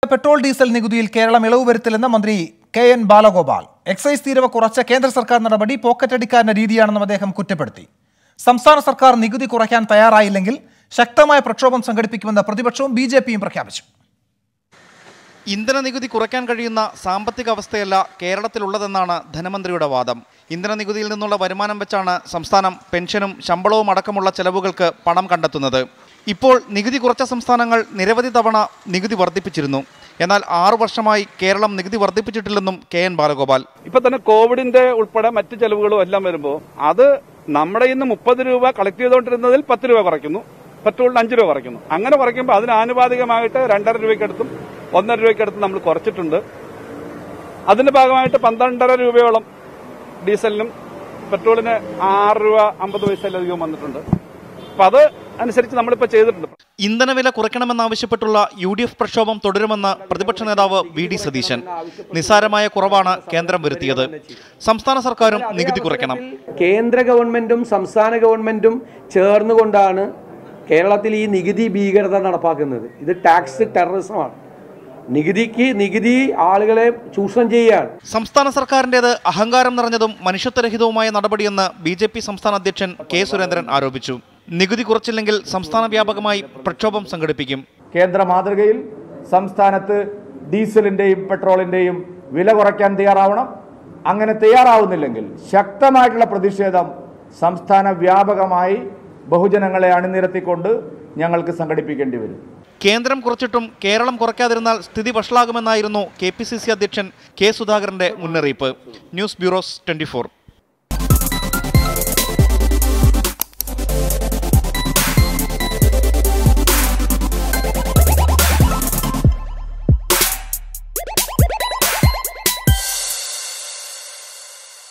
petrol diesel നികുതിയിൽ കേരളം ഇളവ് വരുത്തില്ലെന്ന് മന്ത്രി കെ എൻ ബാലഗോപാൽ എക്സൈസ് തീരുവ കുറച്ച കേന്ദ്ര സർക്കാർ നടപടി പോക്കറ്റടിക്കാരന്റെ രീതിയാണെന്നും അദ്ദേഹം കുറ്റപ്പെടുത്തി സംസ്ഥാന സർക്കാർ നികുതി കുറയ്ക്കാൻ തയ്യാറായില്ലെങ്കിൽ ശക്തമായ പ്രക്ഷോഭം സംഘടിപ്പിക്കുമെന്ന് പ്രതിപക്ഷവും ബി ജെ പിയും പ്രഖ്യാപിച്ചു ഇന്ധന നികുതി കുറയ്ക്കാൻ കഴിയുന്ന സാമ്പത്തിക അവസ്ഥയല്ല കേരളത്തിലുള്ളതെന്നാണ് ധനമന്ത്രിയുടെ വാദം ഇന്ധന നികുതിയിൽ നിന്നുള്ള വരുമാനം വെച്ചാണ് സംസ്ഥാനം പെൻഷനും ശമ്പളവും അടക്കമുള്ള ചെലവുകൾക്ക് പണം കണ്ടെത്തുന്നത് ഇപ്പോൾ നികുതി കുറച്ച സംസ്ഥാനങ്ങൾ നിരവധി തവണ നികുതി വർദ്ധിപ്പിച്ചിരുന്നു എന്നാൽ ആറു വർഷമായി കേരളം നികുതി വർദ്ധിപ്പിച്ചിട്ടില്ലെന്നും കെ എൻ ബാലഗോപാൽ ഇപ്പൊ തന്നെ കോവിഡിന്റെ ഉൾപ്പെടെ മറ്റ് ചെലവുകളും എല്ലാം വരുമ്പോൾ അത് നമ്മുടെ ഇന്ന് മുപ്പത് രൂപ കളക്ട് ചെയ്തുകൊണ്ടിരുന്നതിൽ പത്ത് രൂപ കുറയ്ക്കുന്നു പെട്രോളിന് അഞ്ച് രൂപ കുറയ്ക്കുന്നു അങ്ങനെ കുറയ്ക്കുമ്പോൾ അതിന് ആനുപാതികമായിട്ട് രണ്ടര രൂപയ്ക്കടുത്തും ഒന്നര രൂപയ്ക്കടുത്തും നമ്മൾ കുറച്ചിട്ടുണ്ട് അതിന്റെ ഭാഗമായിട്ട് പന്ത്രണ്ടര രൂപയോളം ഡീസലിനും പെട്രോളിന് ആറ് രൂപ അമ്പത് പൈസയിലധികം വന്നിട്ടുണ്ട് അപ്പൊ അത് അനുസരിച്ച് നമ്മളിപ്പോ ചെയ്തിട്ടുണ്ട് ഇന്ധനവില കുറയ്ക്കണമെന്നാവശ്യപ്പെട്ടുള്ള യു ഡി എഫ് പ്രക്ഷോഭം തുടരുമെന്ന് പ്രതിപക്ഷ നേതാവ് വി ഡി സതീശൻ നിസ്സാരമായ കുറവാണ് കേന്ദ്രം വരുത്തിയത് സംസ്ഥാന സർക്കാരും നികുതി കുറയ്ക്കണം കേന്ദ്ര ഗവൺമെന്റും സംസ്ഥാന ഗവൺമെന്റും ചേർന്നുകൊണ്ടാണ് കേരളത്തിൽ ഈ നികുതി ഭീകരത നടപ്പാക്കുന്നത് ഇത് ടാക്സ് ടെററിസമാണ് നികുതിക്ക് നികുതി ആളുകളെ ചൂഷണം ചെയ്യുകയാണ് സംസ്ഥാന സർക്കാരിന്റേത് അഹങ്കാരം നിറഞ്ഞതും മനുഷ്യത്വരഹിതവുമായ നടപടിയെന്ന് ബി ജെ പി സംസ്ഥാന അധ്യക്ഷൻ കെ സുരേന്ദ്രൻ ആരോപിച്ചു നികുതി കുറച്ചില്ലെങ്കിൽ സംസ്ഥാന വ്യാപകമായി പ്രക്ഷോഭം സംഘടിപ്പിക്കും കേന്ദ്ര മാതൃകയിൽ സംസ്ഥാനത്ത് ഡീസലിൻ്റെയും പെട്രോളിൻ്റെയും വില കുറയ്ക്കാൻ തയ്യാറാവണം അങ്ങനെ തയ്യാറാവുന്നില്ലെങ്കിൽ ശക്തമായിട്ടുള്ള പ്രതിഷേധം സംസ്ഥാന വ്യാപകമായി ബഹുജനങ്ങളെ അണിനിരത്തിക്കൊണ്ട് ഞങ്ങൾക്ക് സംഘടിപ്പിക്കേണ്ടി വരും കേന്ദ്രം കുറച്ചിട്ടും കേരളം കുറയ്ക്കാതിരുന്നാൽ സ്ഥിതി വഷളാകുമെന്നായിരുന്നു കെ പി സി സി അധ്യക്ഷൻ കെ സുധാകരന്റെ മുന്നറിയിപ്പ് ന്യൂസ് ബ്യൂറോസ് ട്വന്റി